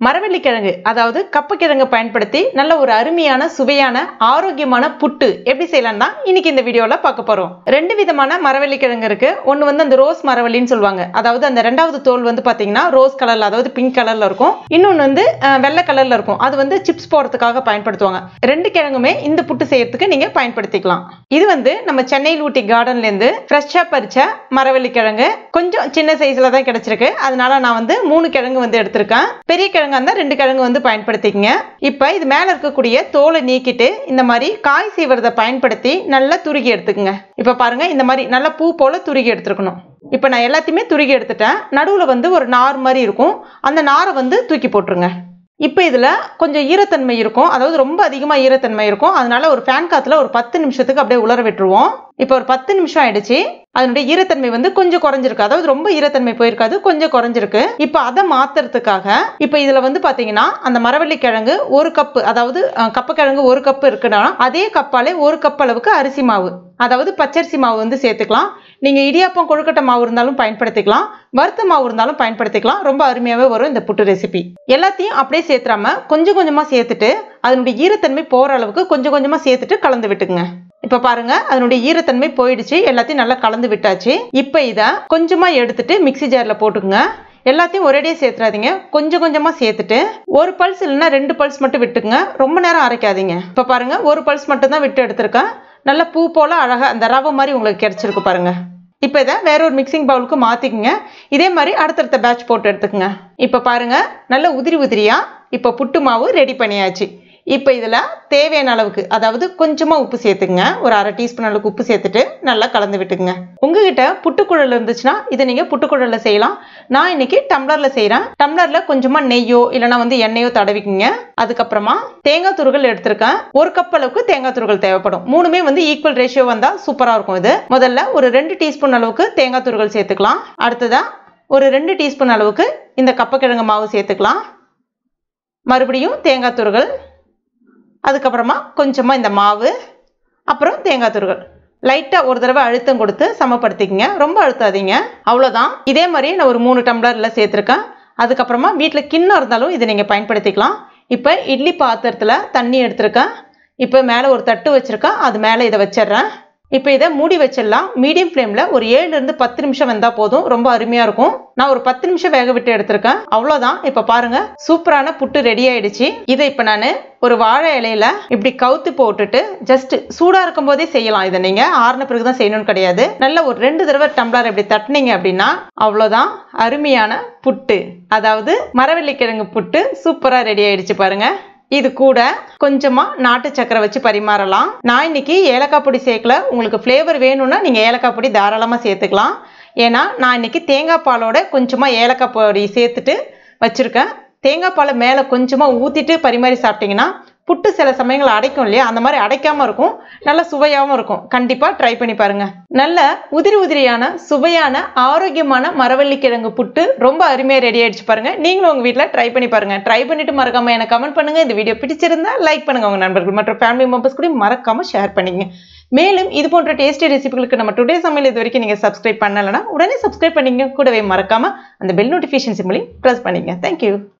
மரவள்ளிக்கிழங்கு அதாவது கப்பக்கிழங்கு பயன்படுத்தி நல்ல ஒரு அருமையான சுவையான ஆரோக்கியமான புட்டு எப்படி செய்யலாம் தான் இன்னைக்கு இந்த வீடியோல பார்க்க போறோம் ரெண்டு விதமான மரவள்ளிக்கிழங்கு இருக்கு ஒன்னு வந்து அந்த ரோஸ் மரவள்ளின்னு சொல்லுவாங்க அதாவது அந்த ரெண்டாவது தோல் வந்து பாத்தீங்கன்னா ரோஸ் கலர்ல அதாவது பிங்க் கலர்ல இருக்கும் இன்னொன்னு வந்து அஹ், வெள்ளை கலர்ல இருக்கும் அது வந்து சிப்ஸ் போடுறதுக்காக பயன்படுத்துவாங்க ரெண்டு கிழங்குமே இந்த புட்டு செய்யறதுக்கு நீங்க பயன்படுத்திக்கலாம் இது வந்து நம்ம சென்னையில் ஊட்டி கார்டன்ல இருந்து ஃப்ரெஷ்ஷா பறிச்ச மரவள்ளிக்கிழங்கு கொஞ்சம் சின்ன சைஸ்ல தான் கிடைச்சிருக்கு அதனால நான் வந்து மூணு கிழங்கு வந்து எடுத்திருக்கேன் பெரிய கிழங்கா இருந்தா ரெண்டு கிழங்கு வந்து பயன்படுத்திக்கங்க இப்போ இது மேல இருக்கக்கூடிய தோலை நீக்கிட்டு இந்த மாதிரி காய் சீவரதை பயன்படுத்தி நல்லா துருகி எடுத்துக்கங்க இப்போ பாருங்க இந்த மாதிரி நல்லா பூ போல துருகி எடுத்துருக்கணும் இப்போ நான் எல்லாத்தையுமே துருகி எடுத்துட்டேன் நடுவில் வந்து ஒரு நார் மாதிரி இருக்கும் அந்த நாரை வந்து தூக்கி போட்டுருங்க இப்போ இதில் கொஞ்சம் ஈரத்தன்மை இருக்கும் அதாவது ரொம்ப அதிகமாக ஈரத்தன்மை இருக்கும் அதனால ஒரு ஃபேன் காற்றுல ஒரு பத்து நிமிஷத்துக்கு அப்படியே உலர விட்டுருவோம் இப்போ ஒரு பத்து நிமிஷம் ஆயிடுச்சு அதனுடைய ஈரத்தன்மை வந்து கொஞ்சம் குறைஞ்சிருக்கு அதாவது ரொம்ப ஈரத்தன்மை போயிருக்காது கொஞ்சம் குறைஞ்சிருக்கு இப்போ அதை மாத்துறதுக்காக இப்போ இதுல வந்து பாத்தீங்கன்னா அந்த மரவள்ளி கிழங்கு ஒரு கப்பு அதாவது அஹ், கப்பக்கிழங்கு ஒரு கப்பு இருக்குன்னா அதே கப்பாலே ஒரு கப் அளவுக்கு அரிசி மாவு அதாவது பச்சரிசி மாவு வந்து சேர்த்துக்கலாம் நீங்க இடியாப்பம் கொழுக்கட்டை மாவு இருந்தாலும் பயன்படுத்திக்கலாம் வறுத்த மாவு இருந்தாலும் பயன்படுத்திக்கலாம் ரொம்ப அருமையாவே வரும் இந்த புட்டு ரெசிபி எல்லாத்தையும் அப்படியே சேர்த்துறாம கொஞ்சம் கொஞ்சமா சேர்த்துட்டு அதனுடைய ஈரத்தன்மை போற அளவுக்கு கொஞ்சம் கொஞ்சமா சேர்த்துட்டு கலந்து விட்டுக்குங்க இப்ப பாருங்க அதனுடைய ஈரத்தன்மை போயிடுச்சு எல்லாத்தையும் நல்லா கலந்து விட்டாச்சு இப்ப இத கொஞ்சமா எடுத்துட்டு மிக்ஸி ஜார்ல போட்டுக்குங்க எல்லாத்தையும் ஒரேடியே சேர்த்துறாதீங்க கொஞ்சம் கொஞ்சமா சேர்த்துட்டு ஒரு பல்ஸ் இல்லைன்னா ரெண்டு பல்ஸ் மட்டும் விட்டுக்குங்க ரொம்ப நேரம் அரைக்காதீங்க இப்ப பாருங்க ஒரு பல்ஸ் மட்டும் தான் விட்டு எடுத்திருக்கேன் நல்ல பூ போல அழகா அந்த ரவை மாதிரி உங்களுக்கு கிடைச்சிருக்கு பாருங்க இப்போ இதை வேற ஒரு மிக்சிங் பவுலுக்கு மாற்றிக்கங்க இதே மாதிரி அடுத்தடுத்த பேட்ச் போட்டு எடுத்துக்கங்க இப்போ பாருங்க நல்ல உதிரி உதிரியா இப்போ புட்டு மாவு ரெடி பண்ணியாச்சு இப்போ இதில் தேவையான அளவுக்கு அதாவது கொஞ்சமாக உப்பு சேர்த்துக்குங்க ஒரு அரை டீஸ்பூன் அளவுக்கு உப்பு சேர்த்துட்டு நல்லா கலந்து விட்டுக்குங்க உங்ககிட்ட புட்டுக்குழல் இருந்துச்சுன்னா இதை நீங்கள் புட்டுக்குழலில் செய்யலாம் நான் இன்னைக்கு டம்ளரில் செய்கிறேன் டம்ளரில் கொஞ்சமாக நெய்யோ இல்லைன்னா வந்து எண்ணெயோ தடவிக்குங்க அதுக்கப்புறமா தேங்காய் துருகள் எடுத்திருக்கேன் ஒரு கப் அளவுக்கு தேங்காய் துருகள் தேவைப்படும் மூணுமே வந்து ஈக்குவல் ரேஷியோ வந்தால் சூப்பராக இருக்கும் இது முதல்ல ஒரு ரெண்டு டீஸ்பூன் அளவுக்கு தேங்காய் துருகள் சேர்த்துக்கலாம் அடுத்ததா ஒரு ரெண்டு டீஸ்பூன் அளவுக்கு இந்த கப்பக்கிழங்கு மாவு சேர்த்துக்கலாம் மறுபடியும் தேங்காய் துருகள் அதுக்கப்புறமா கொஞ்சமாக இந்த மாவு அப்புறம் தேங்காய் துருகள் லைட்டாக ஒரு தடவை அழுத்தம் கொடுத்து சமப்படுத்திக்கங்க ரொம்ப அழுத்தாதீங்க அவ்வளோதான் இதே மாதிரி நான் ஒரு மூணு டம்ளரில் சேர்த்துருக்கேன் அதுக்கப்புறமா வீட்டில் கிண்ணம் இருந்தாலும் இதை நீங்கள் பயன்படுத்திக்கலாம் இப்போ இட்லி பாத்திரத்தில் தண்ணி எடுத்திருக்கேன் இப்போ மேலே ஒரு தட்டு வச்சுருக்கேன் அது மேலே இதை வச்சிடுறேன் இப்போ இதை மூடி வச்சிடலாம் மீடியம் ஃப்ளேமில் ஒரு ஏழுலேருந்து பத்து நிமிஷம் வெந்தால் போதும் ரொம்ப அருமையாக இருக்கும் நான் ஒரு பத்து நிமிஷம் வேக விட்டு எடுத்திருக்கேன் அவ்வளோதான் இப்போ பாருங்க சூப்பரான புட்டு ரெடி ஆயிடுச்சு இதை இப்போ நான் ஒரு வாழை இலையில இப்படி கவுத்து போட்டுட்டு ஜஸ்ட் சூடா இருக்கும் போதே செய்யலாம் இதை நீங்க ஆறுன பிறகு தான் செய்யணும்னு கிடையாது நல்ல ஒரு ரெண்டு தடவை டம்ளர் இப்படி தட்டுனீங்க அப்படின்னா அவ்வளோதான் அருமையான புட்டு அதாவது மரவள்ளிக்கிழங்கு புட்டு சூப்பரா ரெடி ஆயிடுச்சு பாருங்க இது கூட கொஞ்சமா நாட்டு சக்கரை வச்சு பரிமாறலாம் நான் இன்னைக்கு ஏலக்காய் பொடி சேர்க்கல உங்களுக்கு ஃப்ளேவர் வேணும்னா நீங்க ஏலக்காய் பொடி தாராளமா சேர்த்துக்கலாம் ஏன்னா நான் இன்னைக்கு தேங்காய் பாலோட கொஞ்சமா ஏலக்காய் பொடி சேர்த்துட்டு வச்சிருக்கேன் தேங்காய் பாலை மேலே கொஞ்சமாக ஊற்றிட்டு பரிமாறி சாப்பிட்டீங்கன்னா புட்டு சில சமயங்கள் அடைக்கும் இல்லையா அந்த மாதிரி அடைக்காம இருக்கும் நல்ல சுவையாகவும் இருக்கும் கண்டிப்பாக ட்ரை பண்ணி பாருங்க நல்ல உதிரி உதிரியான சுவையான ஆரோக்கியமான மரவள்ளிக்கிழங்கு புட்டு ரொம்ப அருமையாக ரெடி ஆயிடுச்சு பாருங்க நீங்களும் உங்கள் வீட்டில் ட்ரை பண்ணி பாருங்க ட்ரை பண்ணிட்டு மறக்காம எனக்கு கமெண்ட் பண்ணுங்க இந்த வீடியோ பிடிச்சிருந்தா லைக் பண்ணுங்க உங்க நண்பர்கள் மற்றும் ஃபேமிலி மெம்பர்ஸ் கூட மறக்காம ஷேர் பண்ணிங்க மேலும் இது போன்ற டேஸ்டி ரெசிபிகளுக்கு நம்ம டுடே சமையல் இது வரைக்கும் நீங்கள் சப்ஸ்கிரைப் பண்ணலைன்னா உடனே சப்ஸ்கிரைப் பண்ணிங்க கூடவே மறக்காம அந்த பெல் நோட்டிஃபிகேஷன் சிம்பிளையும் ப்ரெஸ் பண்ணிங்க தேங்க்யூ